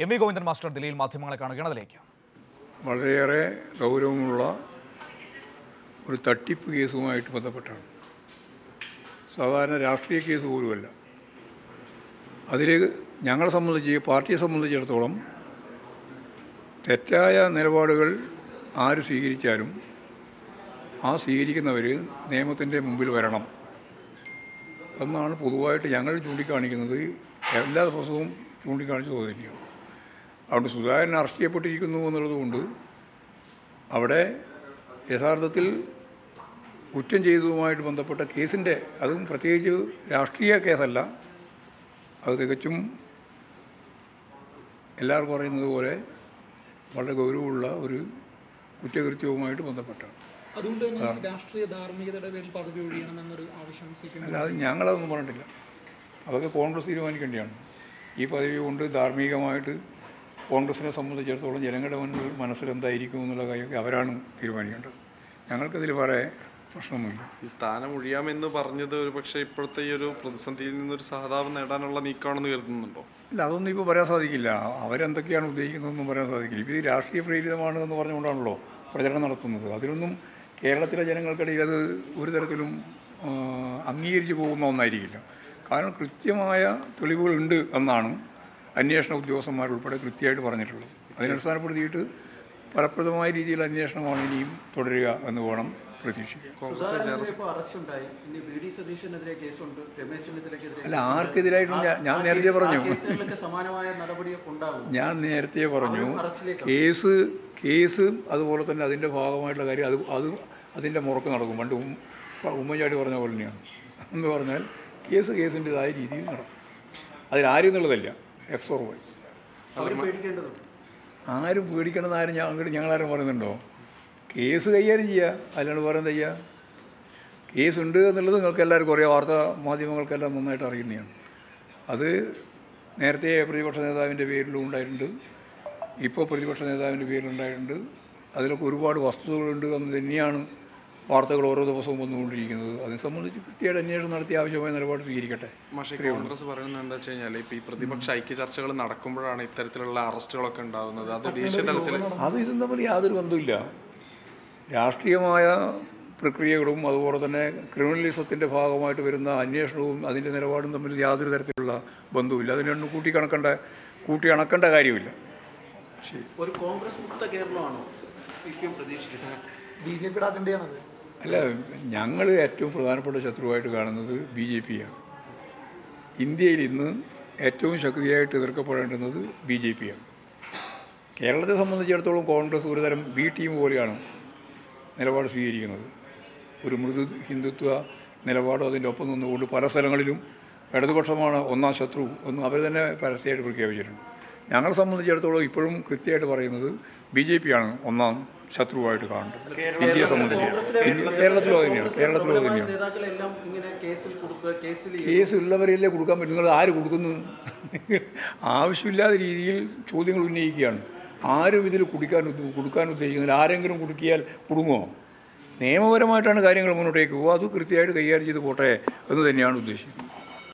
M V Govindan master ദില്ലിയിൽ മാധ്യമങ്ങളെ കാണുകയാണ് അതിലേക്ക് വളരെയേറെ ഗൗരവമുള്ള ഒരു തട്ടിപ്പ് കേസുമായിട്ട് ബന്ധപ്പെട്ടാണ് സാധാരണ രാഷ്ട്രീയ കേസ് പോലുമല്ല അതിൽ ഞങ്ങളെ സംബന്ധിച്ച് പാർട്ടിയെ സംബന്ധിച്ചിടത്തോളം തെറ്റായ നിലപാടുകൾ ആര് സ്വീകരിച്ചാലും ആ സ്വീകരിക്കുന്നവർ നിയമത്തിൻ്റെ മുമ്പിൽ വരണം എന്നാണ് പൊതുവായിട്ട് ഞങ്ങൾ ചൂണ്ടിക്കാണിക്കുന്നത് എല്ലാ ദിവസവും ചൂണ്ടിക്കാണിച്ചത് തന്നെയാണ് അതുകൊണ്ട് സുധാകരൻ അറസ്റ്റ് ചെയ്യപ്പെട്ടിരിക്കുന്നു എന്നുള്ളതുകൊണ്ട് അവിടെ യഥാർത്ഥത്തിൽ കുറ്റം ചെയ്തതുമായിട്ട് ബന്ധപ്പെട്ട കേസിൻ്റെ അതും പ്രത്യേകിച്ച് രാഷ്ട്രീയ കേസല്ല അത് തികച്ചും എല്ലാവർക്കും അറിയുന്നത് പോലെ വളരെ ഗൗരവമുള്ള ഒരു കുറ്റകൃത്യവുമായിട്ട് ബന്ധപ്പെട്ടാണ് അതുകൊണ്ട് തന്നെ ഈ രാഷ്ട്രീയ ധാർമ്മികതയുടെ പേരിൽ പദവി ഒഴിയണമെന്നൊരു ആവശ്യം സി പി എം അല്ലാതെ ഞങ്ങളതൊന്നും പറഞ്ഞിട്ടില്ല അതൊക്കെ കോൺഗ്രസ് തീരുമാനിക്കേണ്ടതാണ് ഈ പദവി കൊണ്ട് ധാർമ്മികമായിട്ട് കോൺഗ്രസിനെ സംബന്ധിച്ചിടത്തോളം ജനങ്ങളുടെ മുന്നിൽ മനസ്സിൽ എന്തായിരിക്കും എന്നുള്ള കാര്യമൊക്കെ അവരാണ് തീരുമാനിക്കേണ്ടത് ഞങ്ങൾക്കതിൽ പറയാൻ പ്രശ്നമൊന്നുമില്ല ഈ സ്ഥാനം ഒഴിയാമെന്ന് പറഞ്ഞത് ഒരു പക്ഷേ ഇപ്പോഴത്തെ ഈ ഒരു പ്രതിസന്ധിയിൽ നിന്നൊരു സഹതാപം നേടാനുള്ള നീക്കമാണെന്ന് കരുതുന്നുണ്ടോ ഇല്ല അതൊന്നും ഇപ്പോൾ പറയാൻ സാധിക്കില്ല അവരെന്തൊക്കെയാണ് ഉദ്ദേശിക്കുന്നതെന്നും പറയാൻ സാധിക്കില്ല ഇപ്പോൾ ഇത് രാഷ്ട്രീയ പ്രേരിതമാണ് എന്ന് പറഞ്ഞുകൊണ്ടാണല്ലോ പ്രചരണം നടത്തുന്നത് അതിലൊന്നും കേരളത്തിലെ ജനങ്ങൾക്കിടയിൽ അത് ഒരു തരത്തിലും ആ, അംഗീകരിച്ച് പോകുന്ന ഒന്നായിരിക്കില്ല കാരണം കൃത്യമായ തെളിവുകളുണ്ട് എന്നാണ് അന്വേഷണ ഉദ്യോഗസ്ഥന്മാരുൾപ്പെടെ കൃത്യമായിട്ട് പറഞ്ഞിട്ടുള്ളത് അതിനടിസ്ഥാനപ്പെടുത്തിയിട്ട് ഫലപ്രദമായ രീതിയിൽ അന്വേഷണമാണ് ഇനിയും തുടരുക എന്ന് വേണം പ്രതീക്ഷിക്കുക സുധാകരനെതിരെ ഇപ്പോൾ അറസ്റ്റ് ഉണ്ടായി ഇനി വി ഡി സതീശനെതിരെ കേസുണ്ട് രമേശ് ചെന്നിത്തലക്കെതിരെ അല്ല ആർക്കെതിരായിട്ടും ഞാൻ ഞാൻ നേരത്തെ പറഞ്ഞു കേസുകളിലൊക്കെ സമാനമായ നടപടി ഉണ്ടാകും ഞാൻ നേരത്തെ പറഞ്ഞു അവരും അറസ്റ്റിലേക്ക് കേസ് കേസ് അതുപോലെ തന്നെ അതിൻ്റെ ഭാഗമായിട്ടുള്ള കാര്യം അത് അത് അതിൻ്റെ മുറക്ക് നടക്കും പണ്ട് ഉം- ഉമ്മൻചാണ്ടി പറഞ്ഞ പോലെ തന്നെയാണ് എന്ന് പറഞ്ഞാൽ കേസ് കേസിൻ്റെതായ രീതിയിൽ നടക്കും അതിലാരും എന്നുള്ളതല്ല എക്സ് ഓർ വൈ അവർ പേടിക്കേണ്ടതുണ്ട് ആരും പേടിക്കണമെന്ന് ആരും ഞാൻ അങ്ങോട്ട് ഞങ്ങളാരും പറയുന്നുണ്ടോ കേസ് കൈകാര്യം ചെയ്യുക അല്ലാണ്ട് വേറെ എന്താ ചെയ്യുക കേസുണ്ട് എന്നുള്ളത് നിങ്ങൾക്ക് എല്ലാവർക്കും അറിയാം വാർത്താ മാധ്യമങ്ങൾക്കെല്ലാം നന്നായിട്ട് അറിയുന്നതാണ് അത് നേരത്തെ പ്രതിപക്ഷ നേതാവിൻ്റെ പേരിലും ഉണ്ടായിട്ടുണ്ട് ഇപ്പോൾ പ്രതിപക്ഷ നേതാവിൻ്റെ പേരിലുണ്ടായിട്ടുണ്ട് അതിലൊക്കെ ഒരുപാട് വസ്തുതകളുണ്ട് എന്ന് തന്നെയാണ് വാർത്തകൾ ഓരോ ദിവസവും വന്നുകൊണ്ടിരിക്കുന്നത് അതിനെ സംബന്ധിച്ച് കൃത്യമായിട്ട് അന്വേഷണം നടത്തി ആവശ്യമായ നിലപാട് സ്വീകരിക്കട്ടെ പക്ഷേ കോൺഗ്രസ് പറയുന്നത് എന്താ വെച്ച് കഴിഞ്ഞാൽ ഇപ്പൊ ഈ പ്രതിപക്ഷ ഐക്യ ചർച്ചകൾ നടക്കുമ്പോഴാണ് ഇത്തരത്തിലുള്ള അറസ്റ്റുകളൊക്കെ ഉണ്ടാകുന്നത് അത് ദേശീയ തലത്തിൽ അത് ഇതും തമ്മിൽ യാതൊരു ബന്ധമില്ല രാഷ്ട്രീയമായ പ്രക്രിയകളും അതുപോലെ തന്നെ ക്രിമിനലിസത്തിൻ്റെ ഭാഗമായിട്ട് വരുന്ന അന്വേഷണവും അതിൻ്റെ നിലപാടും തമ്മിൽ യാതൊരു തരത്തിലുള്ള ബന്ധവുമില്ല അതിനൊന്നും കൂട്ടിക്കണക്കേണ്ട കൂട്ടി അണക്കേണ്ട കാര്യമില്ല ശരി ഒരു കോൺഗ്രസ് മുക്ത കേരളമാണോ സി പി എം പ്രതീക്ഷിക്കുന്നത് ബി ജെ പിയുടെ അജണ്ടയാണത് അല്ല ഞങ്ങൾ ഏറ്റവും പ്രധാനപ്പെട്ട ശത്രുവായിട്ട് കാണുന്നത് ബി ജെ പിയാണ് ഇന്ത്യയിൽ ഇന്ന് ഏറ്റവും ശക്തിയായിട്ട് എതിർക്കപ്പെടേണ്ടുന്നത് ബി ജെ പിയാണ് കേരളത്തെ സംബന്ധിച്ചിടത്തോളം കോൺഗ്രസ് ഒരുതരം ബി ടീം പോലെയാണ് നിലപാട് സ്വീകരിക്കുന്നത് ഒരു മൃദു ഹിന്ദുത്വ നിലപാടും അതിൻ്റെ ഒപ്പം നിന്നുകൊണ്ട് പല സ്ഥലങ്ങളിലും ഇടതുപക്ഷമാണ് ഒന്നാം ശത്രു എന്ന് അവർ തന്നെ പരസ്യമായിട്ട് പ്രഖ്യാപിച്ചിട്ടുണ്ട് ഞങ്ങളെ സംബന്ധിച്ചിടത്തോളം ഇപ്പോഴും കൃത്യമായിട്ട് പറയുന്നത് ബി ജെ പിയാണ് ഒന്നാം ശത്രുവായിട്ട് കാണേണ്ടത് ഇന്ത്യയെ സംബന്ധിച്ച് ഇന്ത്യ- കേരളത്തിലും അത് തന്നെയാണ് കേരളത്തിലും അത് തന്നെയാണ് നേതാക്കളെല്ലാം ഇങ്ങനെ കേസിൽ കൊടുക്കുക കേസിൽ കേസ് ഉള്ളവരെയല്ലേ കൊടുക്കാൻ പറ്റും നിങ്ങൾ ആര് കൊടുക്കുന്നു ആവശ്യമില്ലാത്ത രീതിയിൽ ചോദ്യങ്ങൾ ഉന്നയിക്കുകയാണ് ആരും ഇതിൽ കുടിക്കാൻ ഉദ്ദ- കൊടുക്കാൻ ഉദ്ദേശിക്കുന്നില്ല ആരെങ്കിലും കുടുക്കിയാൽ കുടുങ്ങുമോ നിയമപരമായിട്ടാണ് കാര്യങ്ങൾ മുന്നോട്ടേക്ക് പോകുക അത് കൃത്യമായിട്ട് കൈകാര്യം ചെയ്ത് പോട്ടെ എന്ന് തന്നെയാണ് ഉദ്ദേശിക്കുന്നത്